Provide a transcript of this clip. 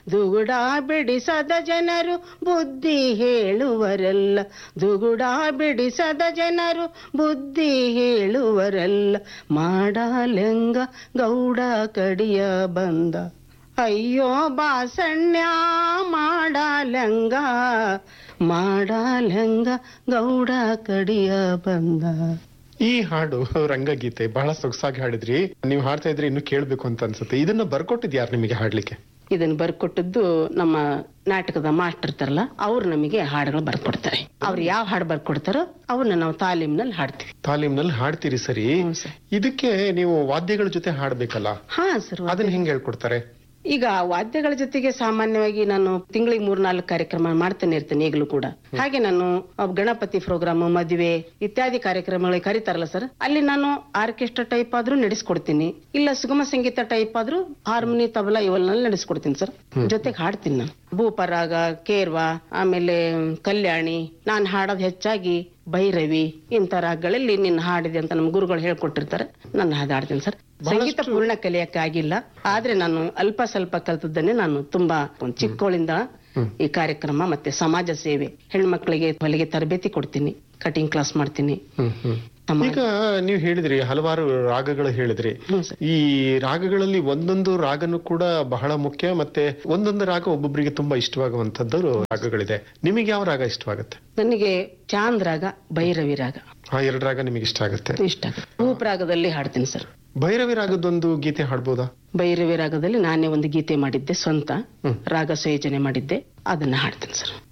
ದುಗುಡ ಬಿಡಿಸದ ಜನರು ಬುದ್ಧಿ ಹೇಳುವರಲ್ಲ ದುಗುಡ ಬಿಡಿಸದ ಜನರು ಬುದ್ಧಿ ಹೇಳುವರಲ್ಲ ಮಾಡಲೆಂಗ ಗೌಡ ಕಡಿಯ ಬಂದ ಅಯ್ಯೋ ಬಾಸಣ್ಯ ಮಾಡಲಂಗ ಮಾಡಲಂಗ ಗೌಡ ಕಡಿಯ ಬಂದ ಈ ಹಾಡು ರಂಗಗೀತೆ ಬಹಳ ಸೊಗಸಾಗಿ ಹಾಡಿದ್ರಿ ನೀವು ಹಾಡ್ತಾ ಇದ್ರೆ ಇನ್ನು ಕೇಳ್ಬೇಕು ಅಂತ ಅನ್ಸುತ್ತೆ ಇದನ್ನ ಬರ್ಕೊಟ್ಟಿದ್ ಯಾರು ನಿಮಗೆ ಹಾಡ್ಲಿಕ್ಕೆ ಇದನ್ನ ಬರ್ಕೊಟ್ಟದ್ದು ನಮ್ಮ ನಾಟಕದ ಮಾಸ್ಟರ್ ಇರ್ತಾರಲ್ಲ ಅವ್ರು ನಮಗೆ ಹಾಡುಗಳು ಬರ್ಕೊಡ್ತಾರೆ ಅವ್ರು ಯಾವ ಹಾಡು ಬರ್ಕೊಡ್ತಾರೋ ಅವನ್ನ ನಾವು ತಾಲೀಮ್ನಲ್ಲಿ ಹಾಡ್ತೀವಿ ತಾಲೀಮ್ನಲ್ಲಿ ಹಾಡ್ತೀರಿ ಸರಿ ಹ್ಞೂ ಸರ್ ಇದಕ್ಕೆ ನೀವು ವಾದ್ಯಗಳ ಜೊತೆ ಹಾಡ್ಬೇಕಲ್ಲ ಹಾ ಸರ್ ಅದನ್ನ ಹೆಂಗ್ ಹೇಳ್ಕೊಡ್ತಾರೆ ಈಗ ವಾದ್ಯಗಳ ಜೊತೆಗೆ ಸಾಮಾನ್ಯವಾಗಿ ನಾನು ತಿಂಗಳಿಗೆ ಮೂರ್ನಾಲ್ಕು ಕಾರ್ಯಕ್ರಮ ಮಾಡ್ತಾನೆ ಇರ್ತೇನೆ ಈಗಲೂ ಕೂಡ ಹಾಗೆ ನಾನು ಆ ಗಣಪತಿ ಪ್ರೋಗ್ರಾಮ್ ಮದುವೆ ಇತ್ಯಾದಿ ಕಾರ್ಯಕ್ರಮಗಳಿಗೆ ಕರೀತಾರಲ್ಲ ಸರ್ ಅಲ್ಲಿ ನಾನು ಆರ್ಕೆಸ್ಟ್ರಾ ಟೈಪ್ ಆದ್ರೂ ನಡೆಸ್ಕೊಡ್ತೀನಿ ಇಲ್ಲ ಸುಗಮ ಸಂಗೀತ ಟೈಪ್ ಆದ್ರೂ ಹಾರ್ಮೋನಿ ತಬಲಾ ಇವಲ್ನಲ್ಲಿ ನಡೆಸ್ಕೊಡ್ತೀನಿ ಸರ್ ಜೊತೆಗೆ ಹಾಡ್ತೀನಿ ನಾನು ಭೂಪರಾಗ ಕೇರ್ವ ಆಮೇಲೆ ಕಲ್ಯಾಣಿ ನಾನು ಹಾಡೋದು ಹೆಚ್ಚಾಗಿ ಭೈರವಿ ಇಂಥ ರಾಗಗಳಲ್ಲಿ ನಿನ್ನ ಹಾಡಿದೆ ಅಂತ ನಮ್ಮ ಗುರುಗಳು ಹೇಳ್ಕೊಟ್ಟಿರ್ತಾರೆ ನಾನು ಹಾಡು ಹಾಡ್ತೀನಿ ಸರ್ ಸಂಗೀತ ಪೂರ್ಣ ಕಲಿಯಕ್ಕೆ ಆಗಿಲ್ಲ ಆದ್ರೆ ನಾನು ಅಲ್ಪ ಸ್ವಲ್ಪ ಕಲ್ತದ್ದನ್ನೇ ನಾನು ತುಂಬಾ ಒಂದ್ ಚಿಕ್ಕವಳಿಂದ ಈ ಕಾರ್ಯಕ್ರಮ ಮತ್ತೆ ಸಮಾಜ ಸೇವೆ ಹೆಣ್ಮಕ್ಳಿಗೆ ಹೊಲಿಗೆ ತರಬೇತಿ ಕೊಡ್ತೀನಿ ಕಟಿಂಗ್ ಕ್ಲಾಸ್ ಮಾಡ್ತೀನಿ ಹ್ಮ್ ಹ್ಮ್ ಸಮಾಜ ಈಗ ನೀವು ಹೇಳಿದ್ರಿ ಹಲವಾರು ರಾಗಗಳು ಹೇಳಿದ್ರಿ ಹ್ಮ್ ಸರ್ ಈ ರಾಗಗಳಲ್ಲಿ ಒಂದೊಂದು ರಾಗನು ಕೂಡ ಬಹಳ ಮುಖ್ಯ ಮತ್ತೆ ಒಂದೊಂದು ರಾಗ ಒಬ್ಬೊಬ್ಬರಿಗೆ ತುಂಬಾ ಇಷ್ಟವಾಗುವಂತದ್ದು ರಾಗಗಳಿದೆ ನಿಮಗೆ ಯಾವ ರಾಗ ಇಷ್ಟವಾಗುತ್ತೆ ನನಗೆ ಚಾಂದ್ ರಾಗ ಭೈರವಿ ರಾಗ ಆ ಎರಡು ರಾಗ ನಿಮಗೆ ಇಷ್ಟ ಆಗುತ್ತೆ ಇಷ್ಟ ಆಗುತ್ತೆ ಭೂಪ್ ರಾಗದಲ್ಲಿ ಹಾಡ್ತೀನಿ ಸರ್ ಭೈರವಿ ರಾಗದೊಂದು ಗೀತೆ ಹಾಡ್ಬೋದಾ ಭೈರವಿ ರಾಗದಲ್ಲಿ ನಾನೇ ಒಂದು ಗೀತೆ ಮಾಡಿದ್ದೆ ಸ್ವಂತ ರಾಗ ಸಂಯೋಜನೆ ಮಾಡಿದ್ದೆ ಅದನ್ನ ಹಾಡ್ತೀನಿ ಸರ್